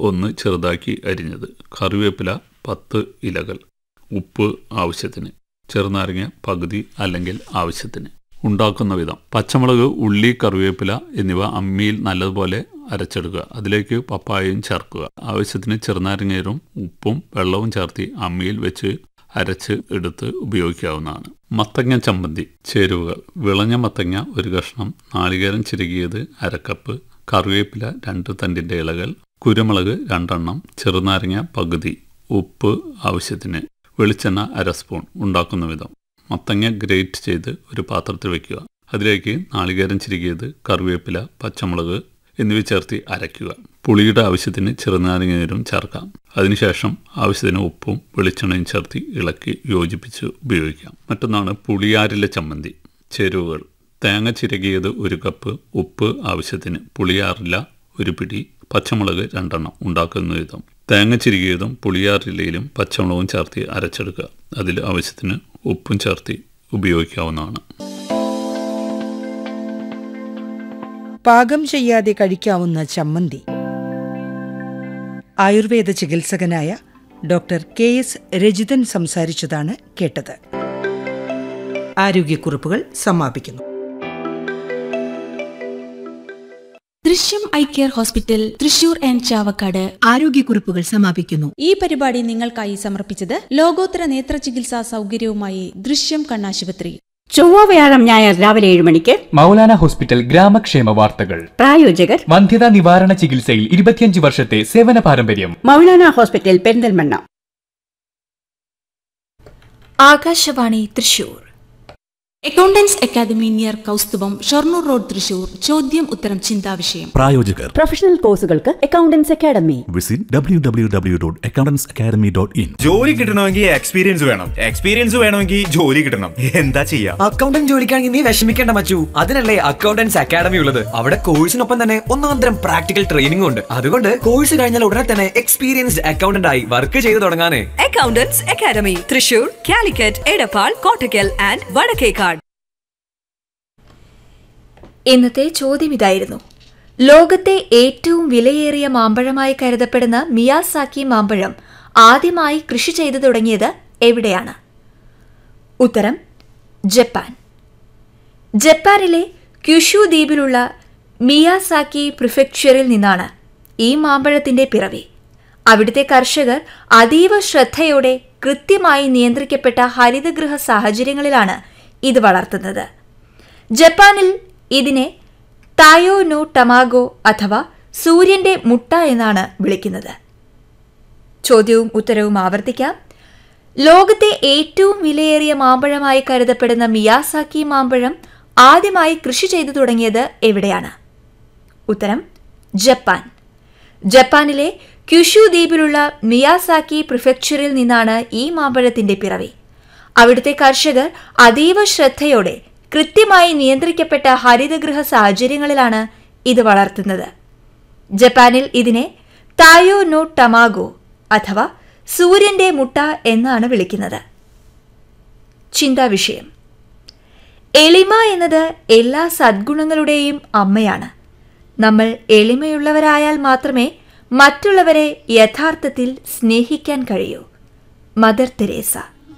ഒന്ന് ചെറുതാക്കി അരിഞ്ഞത് കറിവേപ്പില പത്ത് ഇലകൾ ഉപ്പ് ആവശ്യത്തിന് ചെറുനാരങ്ങ പകുതി അല്ലെങ്കിൽ ആവശ്യത്തിന് ഉണ്ടാക്കുന്ന വിധം പച്ചമുളക് ഉള്ളി കറിവേപ്പില എന്നിവ അമ്മിയിൽ നല്ലതുപോലെ അരച്ചെടുക്കുക അതിലേക്ക് പപ്പായയും ചേർക്കുക ആവശ്യത്തിന് ചെറുനാരങ്ങയും ഉപ്പും വെള്ളവും ചേർത്തി അമ്മിയിൽ വെച്ച് അരച്ച് എടുത്ത് ഉപയോഗിക്കാവുന്നതാണ് മത്തങ്ങ ചമ്മന്തി ചേരുവകൾ വിളഞ്ഞ മത്തങ്ങ ഒരു കഷ്ണം നാളികേരം ചിരുകിയത് അരക്കപ്പ് കറിവേപ്പില രണ്ട് തണ്ടിൻ്റെ ഇലകൾ കുരുമുളക് രണ്ടെണ്ണം ചെറുനാരങ്ങ പകുതി ഉപ്പ് ആവശ്യത്തിന് വെളിച്ചെണ്ണ അര സ്പൂൺ ഉണ്ടാക്കുന്ന വിധം മത്തങ്ങ ഗ്രേറ്റ് ചെയ്ത് ഒരു പാത്രത്തിൽ വയ്ക്കുക അതിലേക്ക് നാളികേരം ചിരുകിയത് കറിവേപ്പില പച്ചമുളക് എന്നിവ ചേർത്ത് അരയ്ക്കുക പുളിയുടെ ആവശ്യത്തിന് ചെറുനാരങ്ങ ചേർക്കാം അതിനുശേഷം ആവശ്യത്തിന് ഉപ്പും വെളിച്ചെണ്ണയും ചേർത്ത് ഇളക്കി യോജിപ്പിച്ച് ഉപയോഗിക്കാം മറ്റൊന്നാണ് പുളിയാരിലെ ചമ്മന്തി ചേരുവകൾ തേങ്ങ ചിരകിയത് ഒരു കപ്പ് ഉപ്പ് ആവശ്യത്തിന് പുളിയാറില ഒരു പിടി പച്ചമുളക് രണ്ടെണ്ണം ഉണ്ടാക്കുന്ന വിധം തേങ്ങ ചിരുകിയതും പുളിയാറിലയിലും പച്ചമുളകും ചേർത്ത് അരച്ചെടുക്കുക അതിൽ ആവശ്യത്തിന് ഉപ്പും ചേർത്ത് ഉപയോഗിക്കാവുന്നതാണ് പാകം ചെയ്യാതെ കഴിക്കാവുന്ന ചമ്മന്തി ആയുർവേദ ചികിത്സകനായ ഡോക്ടർ കെ എസ് രജിതൻ സംസാരിച്ചതാണ് കേട്ടത് ആരോഗ്യക്കുറിപ്പുകൾ സമാപിക്കുന്നു Drishyam eye care hospital Thrissur and Chavakkad ആരോഗ്യക്കുറിപ്പുകൾ സമാപിക്കുന്നു ഈ പരിപാടി നിങ്ങൾക്കായി സമർപ്പിച്ചത് ലോകോത്തര നേത്ര ചികിത്സാ സൗകര്യവുമായി ദൃശ്യം കണ്ണാശുപത്രി ചൊവ്വ വ്യാഴം ഞായർ രാവിലെ ഏഴ് മണിക്ക് മൗലാന ഹോസ്പിറ്റൽ ഗ്രാമക്ഷേമ വാർത്തകൾ പ്രായോജകർ വന്ധ്യതാ നിവാരണ ചികിത്സയിൽ ഇരുപത്തിയഞ്ച് വർഷത്തെ സേവന പാരമ്പര്യം Moulana hospital Perinthalmanna Akashvani Thrissur accountants academy near Kousthubham Shoranur road Thrissur ചോദ്യം ഉത്തരം ചിന്താവിഷയം പ്രായോജകർ പ്രൊഫഷണൽ കോഴ്സുകൾക്ക് accountants academy visit W W W dot accountants academy dot in ജോലി കിട്ടണമെങ്കിൽ എക്സ്പീരിയൻസ് വേണം എക്സ്പീരിയൻസ് വേണമെങ്കിൽ ജോലി കിട്ടണം എന്താ ചെയ്യാ അക്കൗണ്ടന്റ് ജോലിക്കാണെങ്കിൽ നീ വിഷമിക്കേണ്ട മച്ചു അതിനല്ലേ അക്കൗണ്ടൻസ് അക്കാദമി ഉള്ളത് അവിടെ കോഴ്സിനൊപ്പം തന്നെ ഒന്നാം തരം പ്രാക്ടിക്കൽ ട്രെയിനിംഗ് ഉണ്ട് അതുകൊണ്ട് കോഴ്സ് കഴിഞ്ഞാൽ ഉടനെ തന്നെ എക്സ്പീരിയൻസ്ഡ് അക്കൗണ്ടന്റ് ആയി വർക്ക് ചെയ്തു തുടങ്ങാനേ accountants academy Thrissur Calicut Edappal Kottakkal and Vadakkekkad ഇന്നത്തെ ചോദ്യം ഇതായിരുന്നു ലോകത്തെ ഏറ്റവും വിലയേറിയ മാമ്പഴമായി കരുതപ്പെടുന്ന മിയാസാക്കി മാമ്പഴം ആദ്യമായി കൃഷി ചെയ്തു തുടങ്ങിയത് എവിടെയാണ് ഉത്തരം ജപ്പാൻ ജപ്പാനിലെ ക്യുഷു ദ്വീപിലുള്ള മിയാസാക്കി പ്രിഫെക്ചറിൽ നിന്നാണ് ഈ മാമ്പഴത്തിന്റെ പിറവി അവിടുത്തെ കർഷകർ അതീവ ശ്രദ്ധയോടെ കൃത്യമായി നിയന്ത്രിക്കപ്പെട്ട ഹരിതഗൃഹ സാഹചര്യങ്ങളിലാണ് ഇത് വളർത്തുന്നത് ജപ്പാനിൽ ഇതിനെ തായോ നോ ടമാഗോ അഥവാ സൂര്യന്റെ മുട്ട എന്നാണ് വിളിക്കുന്നത് ചോദ്യവും ഉത്തരവും ആവർത്തിക്കാം ലോകത്തെ ഏറ്റവും വിലയേറിയ മാമ്പഴമായി കരുതപ്പെടുന്ന മിയാസാക്കി മാമ്പഴം ആദ്യമായി കൃഷി ചെയ്തു തുടങ്ങിയത് എവിടെയാണ് ഉത്തരം ജപ്പാൻ ജപ്പാനിലെ ക്യുഷു ദ്വീപിലുള്ള മിയാസാക്കി പ്രിഫെക്ചറിൽ നിന്നാണ് ഈ മാമ്പഴത്തിന്റെ പിറവി അവിടുത്തെ കർഷകർ അതീവ ശ്രദ്ധയോടെ കൃത്യമായി നിയന്ത്രിക്കപ്പെട്ട ഹരിതഗൃഹ സാഹചര്യങ്ങളിലാണ് ഇത് വളർത്തുന്നത് ജപ്പാനിൽ ഇതിനെ തായോ നോ ടമാഗോ അഥവാ സൂര്യന്റെ മുട്ട എന്നാണ് വിളിക്കുന്നത് ചിന്താവിഷയം എളിമ എന്നത് എല്ലാ സദ്ഗുണങ്ങളുടെയും അമ്മയാണ് നമ്മൾ എളിമയുള്ളവരായാൽ മാത്രമേ മറ്റുള്ളവരെ യഥാർത്ഥത്തിൽ സ്നേഹിക്കാൻ കഴിയൂ മദർ തെരേസ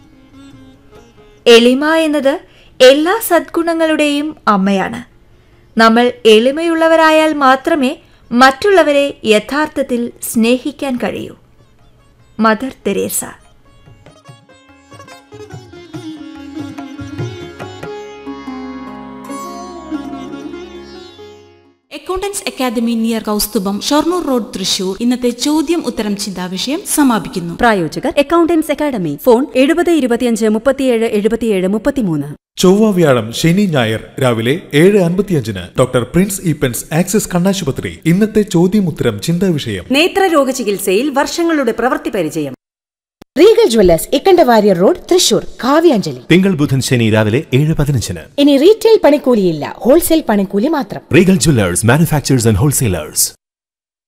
എളിമ എന്നത് എല്ലാ സദ്ഗുണങ്ങളുടെയും അമ്മയാണ് നമ്മൾ എളിമയുള്ളവരായാൽ മാത്രമേ മറ്റുള്ളവരെ യഥാർത്ഥത്തിൽ സ്നേഹിക്കാൻ കഴിയൂ Mother Teresa accountants academy near Kousthubham Shoranur road Thrissur ഇന്നത്തെ ചോദ്യം ഉത്തരം ചിന്താവിഷയം സമാപിക്കുന്നു പ്രായോജകർ അക്കൗണ്ടൻസ് അക്കാദമി ഫോൺ എഴുപത് ഇരുപത്തിയഞ്ച് മുപ്പത്തിയേഴ് എഴുപത്തിയേഴ് മുപ്പത്തിമൂന്ന് ചൊവ്വ വ്യാഴം ശനി ഞായർ രാവിലെ ഏഴ് അൻപത്തിയഞ്ചിന് ഡോക്ടർ പ്രിൻസ് ഈപ്പൻസ് ആക്സിസ് കണ്ണാശുപത്രി ഇന്നത്തെ ചോദ്യം ഉത്തരം ചിന്താ വിഷയം നേത്രരോഗ ചികിത്സയിൽ വർഷങ്ങളുടെ പ്രവൃത്തി പരിചയം Regal Jewellers Ikkanda Warrier road Thrissur Kavyanjali തിങ്കൾ ബുധൻ ശനി രാവിലെ ഏഴ് പതിനഞ്ചിന് ഇനി റീറ്റെയിൽ പണിക്കൂലിയില്ല ഹോൾസെയിൽ പണിക്കൂലി മാത്രം Regal Jewellers manufacturers and wholesalers